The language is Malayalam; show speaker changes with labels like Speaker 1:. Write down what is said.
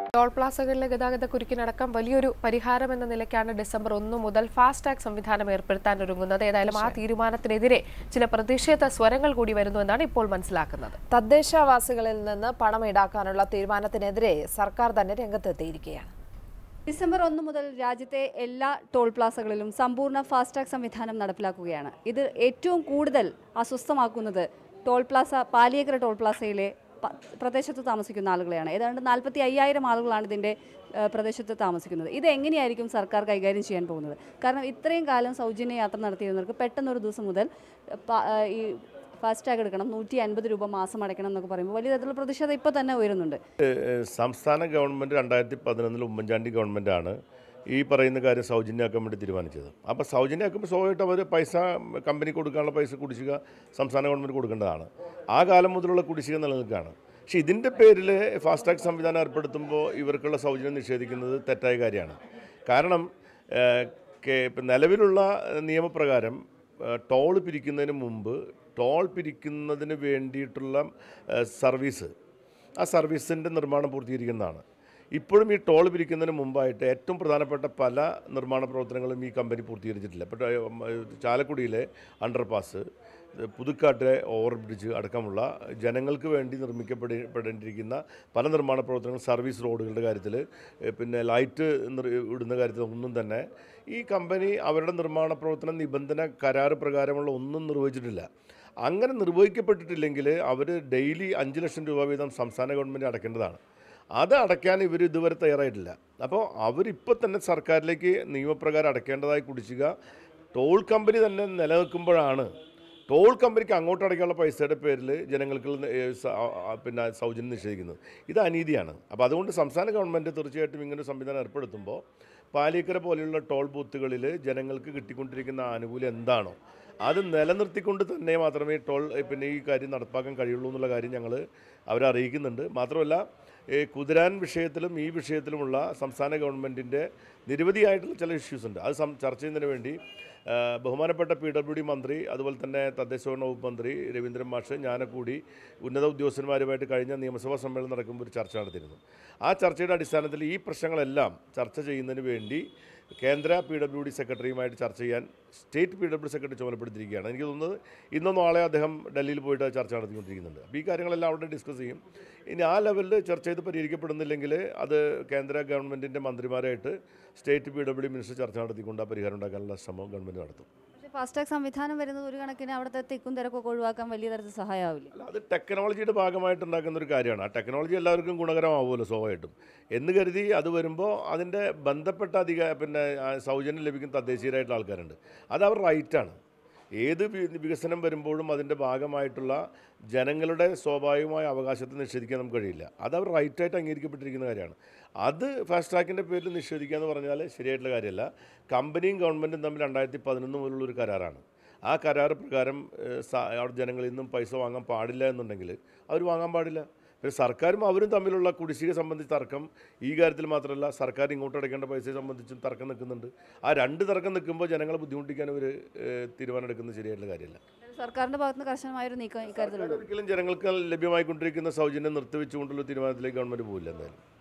Speaker 1: ടോൾ പ്ലാസകളിലെ ഗതാഗത കുരുക്കിനടക്കം വലിയൊരു പരിഹാരം എന്ന നിലയ്ക്കാണ് ഡിസംബർ ഒന്ന് മുതൽ ഫാസ്ടാഗ് സംവിധാനം ഏർപ്പെടുത്താൻ ഒരുങ്ങുന്നത് ഏതായാലും ആ തീരുമാനത്തിനെതിരെ ചില പ്രതിഷേധ സ്വരങ്ങൾ കൂടി വരുന്നുവെന്നാണ് ഇപ്പോൾ മനസ്സിലാക്കുന്നത്
Speaker 2: തദ്ദേശവാസികളിൽ നിന്ന് പണം ഈടാക്കാനുള്ള തീരുമാനത്തിനെതിരെ സർക്കാർ തന്നെ രംഗത്തെത്തിയിരിക്കുകയാണ്
Speaker 3: ഡിസംബർ ഒന്ന് മുതൽ രാജ്യത്തെ എല്ലാ ടോൾ പ്ലാസകളിലും സമ്പൂർണ്ണ ഫാസ്ടാഗ് സംവിധാനം നടപ്പിലാക്കുകയാണ് ഇത് ഏറ്റവും കൂടുതൽ അസ്വസ്ഥമാക്കുന്നത് ടോൾ പ്ലാസ പാലിയേക്കര ടോൾ പ്ലാസയിലെ പ- പ്രദേശത്ത് താമസിക്കുന്ന ആളുകളെയാണ് ഏതാണ്ട് നാൽപ്പത്തി അയ്യായിരം ആളുകളാണ് ഇതിൻ്റെ ഏഹ്, പ്രദേശത്ത് താമസിക്കുന്നത് ഇത് എങ്ങനെയായിരിക്കും സർക്കാർ കൈകാര്യം ചെയ്യാൻ പോകുന്നത് കാരണം ഇത്രയും കാലം സൗജന്യ യാത്ര നടത്തിയിരുന്നവർക്ക് പെട്ടെന്നൊരു ദിവസം മുതൽ ഏഹ്, പ- ഏഹ്, ഈ ഫാസ്ടാഗ് എടുക്കണം നൂറ്റി അൻപത് രൂപ മാസം അടയ്ക്കണം എന്നൊക്കെ പറയുമ്പോൾ വലിയ തരത്തിലുള്ള പ്രതിഷേധം ഇപ്പോൾ തന്നെ ഉയരുന്നുണ്ട്
Speaker 4: ഏഹ് സംസ്ഥാന ഗവൺമെൻറ് രണ്ടായിരത്തി പതിനൊന്നിൽ ഉമ്മൻചാണ്ടി ഗവൺമെൻറ്റാണ് ഈ പറയുന്ന കാര്യം സൗജന്യമാക്കാൻ വേണ്ടി തീരുമാനിച്ചത് അപ്പോൾ സൗജന്യമാക്കുമ്പോൾ സ്വാഭാവികമായിട്ട് അവർ പൈസ കമ്പനി കൊടുക്കാനുള്ള പൈസ കുടിശ്ശിക സംസ്ഥാന ഗവൺമെൻറ് കൊടുക്കേണ്ടതാണ് ആ കാലം മുതലുള്ള കുടിശ്ശിക നിലനിൽക്കുകയാണ് പക്ഷേ ഇതിൻ്റെ പേരിൽ ഫാസ്ടാഗ് സംവിധാനം ഏർപ്പെടുത്തുമ്പോൾ ഇവർക്കുള്ള സൗജന്യം നിഷേധിക്കുന്നത് തെറ്റായ കാര്യമാണ് കാരണം ഏഹ്, കെ- ഇപ്പം നിലവിലുള്ള നിയമപ്രകാരം ഏഹ്, ടോൾ പിരിക്കുന്നതിന് മുമ്പ് ടോൾ പിരിക്കുന്നതിന് വേണ്ടിയിട്ടുള്ള ഏഹ്, സർവീസ് ആ സർവീസിൻ്റെ നിർമ്മാണം പൂർത്തീകരിക്കുന്നതാണ് ഇപ്പോഴും ഈ ടോൾ പിരിക്കുന്നതിന് മുമ്പായിട്ട് ഏറ്റവും പ്രധാനപ്പെട്ട പല നിർമ്മാണ പ്രവർത്തനങ്ങളും ഈ കമ്പനി പൂർത്തീകരിച്ചിട്ടില്ല ഇപ്പോൾ ചാലക്കുടിയിലെ അണ്ടർപാസ് പുതുക്കാട്ടിലെ ഓവർ ബ്രിഡ്ജ് അടക്കമുള്ള ജനങ്ങൾക്ക് വേണ്ടി നിർമ്മിക്കപ്പെടേണ്ടിയിരിക്കുന്ന പല നിർമ്മാണ പ്രവർത്തനങ്ങളും സർവീസ് റോഡുകളുടെ കാര്യത്തിൽ പിന്നെ ലൈറ്റ് നിർ- ഇടുന്ന കാര്യത്തിൽ ഒന്നും തന്നെ ഈ കമ്പനി അവരുടെ നിർമ്മാണ പ്രവർത്തന നിബന്ധന കരാറ് പ്രകാരമുള്ള ഒന്നും നിർവഹിച്ചിട്ടില്ല അങ്ങനെ നിർവഹിക്കപ്പെട്ടിട്ടില്ലെങ്കിൽ അവർ ഡെയിലി അഞ്ച് ലക്ഷം രൂപ വീതം സംസ്ഥാന ഗവൺമെൻറ് അടയ്ക്കേണ്ടതാണ് അത് അടയ്ക്കാൻ ഇവർ ഇതുവരെ തയ്യാറായിട്ടില്ല അപ്പോൾ അവരിപ്പോൾ തന്നെ സർക്കാരിലേക്ക് നിയമപ്രകാരം അടയ്ക്കേണ്ടതായി കുടിശ്ശിക ടോൾ കമ്പനി തന്നെ നിലനിൽക്കുമ്പോഴാണ് ടോൾ കമ്പനിക്ക് അങ്ങോട്ട് അടയ്ക്കാനുള്ള പൈസയുടെ പേരിൽ ജനങ്ങൾക്ക് ഏ, സ- ആ, ആ, പിന്നെ സൗജന്യം നിഷേധിക്കുന്നത് ഇത് അനീതിയാണ് അപ്പോൾ അതുകൊണ്ട് സംസ്ഥാന ഗവൺമെൻറ് തീർച്ചയായിട്ടും ഇങ്ങനെ ഒരു സംവിധാനം ഏർപ്പെടുത്തുമ്പോൾ പാലിക്കര പോലെയുള്ള ടോൾ ബൂത്തുകളിൽ ജനങ്ങൾക്ക് കിട്ടിക്കൊണ്ടിരിക്കുന്ന ആനുകൂല്യം എന്താണോ അത് നിലനിർത്തിക്കൊണ്ട് തന്നെ മാത്രമേ ടോൾ ഏ, പിന്നെ ഈ കാര്യം നടപ്പാക്കാൻ കഴിയുള്ളൂ എന്നുള്ള കാര്യം ഞങ്ങൾ അവരെ അറിയിക്കുന്നുണ്ട് മാത്രമല്ല ഈ കുതിരാൻ വിഷയത്തിലും ഈ വിഷയത്തിലുമുള്ള സംസ്ഥാന ഗവൺമെൻറ്റിൻ്റെ നിരവധിയായിട്ടുള്ള ചില ഇഷ്യൂസ് ഉണ്ട് അത് സം- ചർച്ച ചെയ്യുന്നതിന് വേണ്ടി ആ, ബഹുമാനപ്പെട്ട പി ഡബ്ല്യു ഡി മന്ത്രി അതുപോലെ തന്നെ തദ്ദേശഭരണ വകുപ്പ് മന്ത്രി രവീന്ദ്രൻ മാഷ് ഞാനക്കൂടി ഉന്നത ഉദ്യോഗസ്ഥന്മാരുമായിട്ട് കഴിഞ്ഞ നിയമസഭാ സമ്മേളനം നടക്കുമ്പോൾ ഒരു ചർച്ച നടത്തിയിരുന്നു ആ ചർച്ചയുടെ അടിസ്ഥാനത്തിൽ ഈ പ്രശ്നങ്ങളെല്ലാം ചർച്ച ചെയ്യുന്നതിന് വേണ്ടി കേന്ദ്ര പി ഡബ്ല്യു ഡി സെക്രട്ടറിയുമായിട്ട് ചർച്ച ചെയ്യാൻ സ്റ്റേറ്റ് പി ഡബ്ല്യു സെക്രട്ടറി ചുമതലപ്പെടുത്തിയിരിക്കുകയാണ് എനിക്ക് തോന്നുന്നത് ഇന്നോ നാളെ അദ്ദേഹം ഡൽഹിയിൽ പോയിട്ട് ആ ചർച്ച നടത്തിക്കൊണ്ടിരിക്കുന്നുണ്ട് അപ്പോൾ ഈ കാര്യങ്ങളെല്ലാം അവിടെ ഡിസ്കസ് ചെയ്യും ഇനി ആ ലെവലിൽ ചർച്ച ചെയ്ത് പരിഹരിക്കപ്പെടുന്നില്ലെങ്കിൽ അത് കേന്ദ്ര ഗവൺമെൻറ്റിൻ്റെ മന്ത്രിമാരായിട്ട് സ്റ്റേറ്റ് പി ഡബ്ല്യു മിനിസ്റ്റർ ചർച്ച നടത്തിക്കൊണ്ട് ആ പരിഹാരം ഉണ്ടാക്കാനുള്ള ശ്രമം ഗവൺമെൻറ് നടത്തും
Speaker 3: പക്ഷേ ഫാസ്ടാഗ് സംവിധാനം വരുന്നത് ഒരു കണക്കിന് അവിടുത്തെ തിക്കും തിരക്കൊക്കെ ഒഴിവാക്കാൻ വലിയ തരത്തിൽ സഹായമാവില്ല
Speaker 4: അല്ല അത് ടെക്നോളജിയുടെ ഭാഗമായിട്ട് ഉണ്ടാക്കുന്ന ഒരു കാര്യമാണ് ആ ടെക്നോളജി എല്ലാവർക്കും ഗുണകരമാവുമല്ലോ സ്വാഭാവികമായിട്ടും എന്ന് കരുതി അത് വരുമ്പോൾ അതിൻ്റെ ബന്ധപ്പെട്ട അധിക പിന്നെ ആ, സൗജന്യം ലഭിക്കുന്ന തദ്ദേശീയരായിട്ടുള്ള ആൾക്കാരുണ്ട് അത് അവർ റൈറ്റാണ് ഏത് വി- വികസനം വരുമ്പോഴും അതിൻ്റെ ഭാഗമായിട്ടുള്ള ജനങ്ങളുടെ സ്വാഭാവികമായ അവകാശത്തെ നിഷേധിക്കാൻ നമുക്ക് കഴിയില്ല അത് അവർ റൈറ്റായിട്ട് അംഗീകരിക്കപ്പെട്ടിരിക്കുന്ന കാര്യമാണ് അത് ഫാസ്റ്റ് ട്രാക്കിൻ്റെ പേരിൽ നിഷേധിക്കുക എന്ന് പറഞ്ഞാൽ ശരിയായിട്ടുള്ള കാര്യമല്ല കമ്പനിയും ഗവൺമെൻറ്റും തമ്മിൽ രണ്ടായിരത്തി പതിനൊന്ന് മുതലുള്ള ഒരു കരാറാണ് ആ കരാർ പ്രകാരം ഏഹ്, സ- അവിടെ ജനങ്ങളിൽ നിന്നും പൈസ വാങ്ങാൻ പാടില്ല എന്നുണ്ടെങ്കിൽ അവർ വാങ്ങാൻ പാടില്ല പിന്നെ സർക്കാരും അവരും തമ്മിലുള്ള കുടിശ്ശിക സംബന്ധിച്ച് തർക്കം ഈ കാര്യത്തിൽ മാത്രമല്ല സർക്കാർ ഇങ്ങോട്ട് അടയ്ക്കേണ്ട പൈസയെ സംബന്ധിച്ചും തർക്കം നിൽക്കുന്നുണ്ട് ആ രണ്ട് തർക്കം നിൽക്കുമ്പോൾ ജനങ്ങളെ ബുദ്ധിമുട്ടിക്കാൻ ഒരു തീരുമാനം എടുക്കുന്നത് ശരിയായിട്ടുള്ള കാര്യമല്ല
Speaker 3: സർക്കാരിന്റെ ഭാഗത്തുനിന്ന് കർശനമായൊരു നീക്കം ഇക്കാര്യത്തിലുണ്ട്
Speaker 4: ഒരിക്കലും ജനങ്ങൾക്ക് ലഭ്യമായിക്കൊണ്ടിരിക്കുന്ന സൗജന്യം നിർത്തിവെച്ചുകൊണ്ടുള്ള തീരുമാനത്തിലേക്ക് ഗവൺമെൻറ് പോകില്ല എന്തായാലും